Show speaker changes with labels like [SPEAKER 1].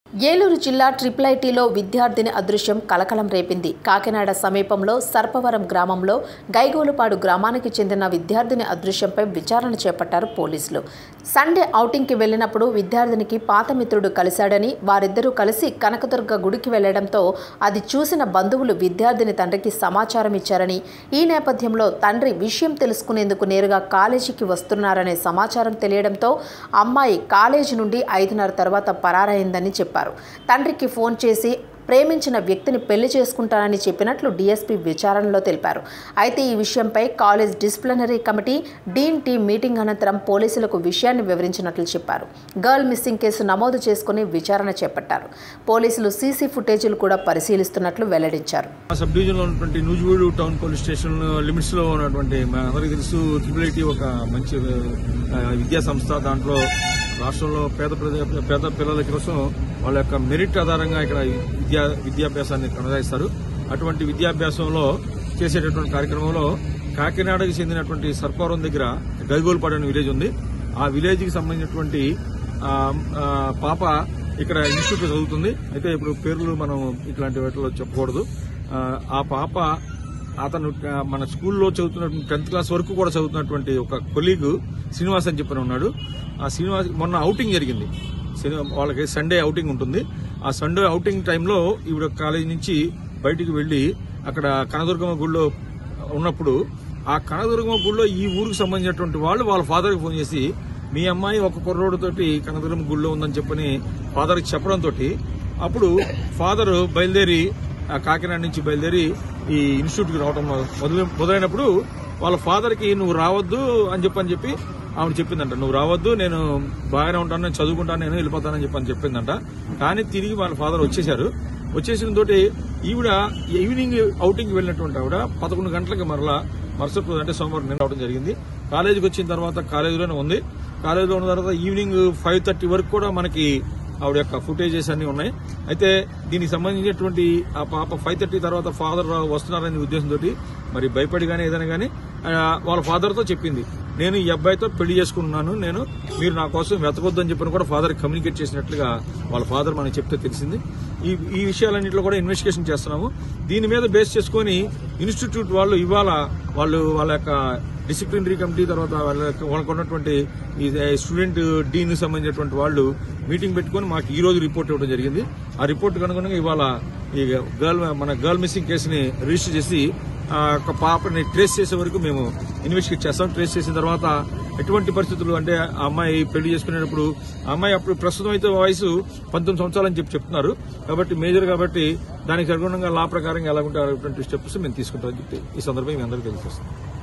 [SPEAKER 1] ఏలూరు జిల్లా ట్రిపుల్ ఐటీలో విద్యార్థిని అదృశ్యం కలకలం రేపింది కాకినాడ సమీపంలో సర్పవరం గ్రామంలో గైగోలుపాడు గ్రామానికి చెందిన విద్యార్థిని అదృశ్యంపై విచారణ చేపట్టారు పోలీసులు సండే ఔటింగ్కి వెళ్లినప్పుడు విద్యార్థినికి పాత మిత్రుడు కలిశాడని వారిద్దరూ కలిసి కనకదుర్గ గుడికి వెళ్లడంతో అది చూసిన బంధువులు విద్యార్థిని తండ్రికి సమాచారం ఇచ్చారని ఈ నేపథ్యంలో తండ్రి విషయం తెలుసుకునేందుకు నేరుగా కాలేజీకి వస్తున్నారనే సమాచారం తెలియడంతో అమ్మాయి కాలేజీ నుండి ఐదున్నర తర్వాత పరారైందని చెప్పారు తండ్రికి ఫోన్ చేసి ప్రేమించిన వ్యక్తిని పెళ్లి చేసుకుంటానని చెప్పినట్లు డీఎస్పీ విచారణలో తెలిపారు అయితే ఈ విషయంపై college disciplinary committee dean team meeting అనంతరం పోలీసులకు విషయాన్ని వివరించినట్లు చెప్పారు గర్ల్ మిస్సింగ్ కేసు నమోదు చేసుకుని విచారణ చేపట్టారు పోలీసులు సీసీ ఫుటేజీలు కూడా పరిశీలిస్తున్నట్లు వెల్లడించారు
[SPEAKER 2] ఆ సబ్ డివిజన్ లో ఉన్నటువంటి Nuzvid town police station limits లో ఉన్నటువంటి మన అందరికీ తెలుసు ట్రిపుల్ ఐటీ ఒక మంచి ఆ, విద్యా సంస్థ దాంట్లో రాష్ట్రంలో పేద ప్రజ- పేద పిల్లల కోసం వాళ్ళ యొక్క మెరిట్ ఆధారంగా ఇక్కడ విద్యా విద్యాభ్యాసాన్ని కొనసాగిస్తారు అటువంటి విద్యాభ్యాసంలో చేసేటటువంటి కార్యక్రమంలో కాకినాడకి చెందినటువంటి సర్పవరం దగ్గర గైగోల్పాడు అనే విలేజ్ ఉంది ఆ విలేజ్ కి సంబంధించినటువంటి ఆ, ఆ, పాప ఇక్కడ ఇన్స్టిట్యూట్ చదువుతుంది అయితే ఇప్పుడు పేర్లు మనం ఇట్లాంటి వాటిలో చెప్పకూడదు ఆ, ఆ పాప అతను ఆ, మన స్కూల్లో చదువుతున్న టెన్త్ క్లాస్ వరకు కూడా చదువుతున్నటువంటి ఒక కొలీగ్ శ్రీనివాస్ అని చెప్పని ఉన్నాడు ఆ శ్రీనివాస్ మొన్న అవుటింగ్ జరిగింది శని- వాళ్ళకి సండే అవుటింగ్ ఉంటుంది ఆ సండే అవుటింగ్ టైంలో ఈవిడ కాలేజీ నుంచి బయటికి వెళ్లి అక్కడ కనదుర్గమ్మ గుడిలో ఉన్నప్పుడు ఆ కనదుర్గమ్మ గుడిలో ఈ ఊరికి సంబంధించినటువంటి వాళ్ళు వాళ్ళ ఫాదర్కి ఫోన్ చేసి మీ అమ్మాయి ఒక కుర్రోడుతోటి కనదుర్గమ్మ గుడిలో ఉందని చెప్పని ఫాదర్కి చెప్పడంతో అప్పుడు ఫాదర్ బయలుదేరి ఆ కాకినాడ నుంచి బయలుదేరి ఈ ఇన్స్టిట్యూట్కి రావడం మొదలు మొదలైనప్పుడు వాళ్ళ ఫాదర్కి నువ్వు రావద్దు అని చెప్పని చెప్పి ఆవిడ చెప్పిందంట నువ్వు రావద్దు నేను బాగానే ఉంటాను నేను చదువుకుంటాను నేను వెళ్ళిపోతానని చెప్పని చెప్పిందంట కానీ తిరిగి వాళ్ళ ఫాదర్ వచ్చేశారు వచ్చేసిన తోటి ఈవిడ ఈవినింగ్ అవుటింగ్ వెళ్ళినటువంటి ఆవిడ పదకొండు గంటలకు మరలా మరుసటి రోజు అంటే సోమవారం నేను రావడం జరిగింది కాలేజీకి వచ్చిన తర్వాత కాలేజీలోనే ఉంది కాలేజీలో ఉన్న తర్వాత ఈవినింగ్ ఫైవ్ థర్టీ వరకు కూడా మనకి ఆవిడ యొక్క ఫుటేజెస్ అన్ని ఉన్నాయి అయితే దీనికి సంబంధించినటువంటి ఆ పాప ఫైవ్ థర్టీ తర్వాత ఫాదర్ వస్తున్నారనే ఉద్దేశంతో మరి భయపడి కానీ ఏదైనా కానీ వాళ్ళ ఫాదర్తో చెప్పింది నేను ఈ అబ్బాయితో పెళ్లి చేసుకున్నాను నేను మీరు నా కోసం వెతకొద్దు అని చెప్పని కూడా ఫాదర్ కమ్యూనికేట్ చేసినట్లుగా వాళ్ళ ఫాదర్ మనకి చెప్తే తెలిసింది ఈ ఈ విషయాలన్నింటిలో కూడా ఇన్వెస్టిగేషన్ చేస్తున్నాము దీని మీద బేస్ చేసుకొని ఇన్స్టిట్యూట్ వాళ్ళు ఇవాళ వాళ్ళు వాళ్ళ యొక్క డిసిప్లినరీ కమిటీ తర్వాత వాళ్ళ యొక్క- వాళ్ళకు ఉన్నటువంటి ఈ స్టూడెంట్ డీన్ సంబంధించినటువంటి వాళ్ళు మీటింగ్ పెట్టుకొని మాకు ఈ రోజు రిపోర్ట్ ఇవ్వడం జరిగింది ఆ రిపోర్ట్ అనుగుణంగా ఇవాళ ఈ గర్ల్ మన గర్ల్ మిస్సింగ్ కేసుని రిజిస్టర్ చేసి ఆ యొక్క పాపని ట్రేస్ చేసే వరకు మేము ఇన్వెస్టిగేట్ చేస్తాం ట్రేస్ చేసిన తర్వాత ఎటువంటి పరిస్థితులు అంటే ఆ అమ్మాయి పెళ్లి చేసుకునేటప్పుడు ఆ అమ్మాయి అప్పుడు ప్రస్తుతం అయితే వయసు పంతొమ్మిది సంవత్సరాలు అని చెప్పి చెప్తున్నారు కాబట్టి మేజర్ కాబట్టి దానికి అనుగుణంగా లా ప్రకారంగా ఎలా ఉంటే అలాంటి స్టెప్స్ మేము తీసుకుంటామని చెప్పి ఈ సందర్భంగా మీ అందరికీ తెలియజేస్తాం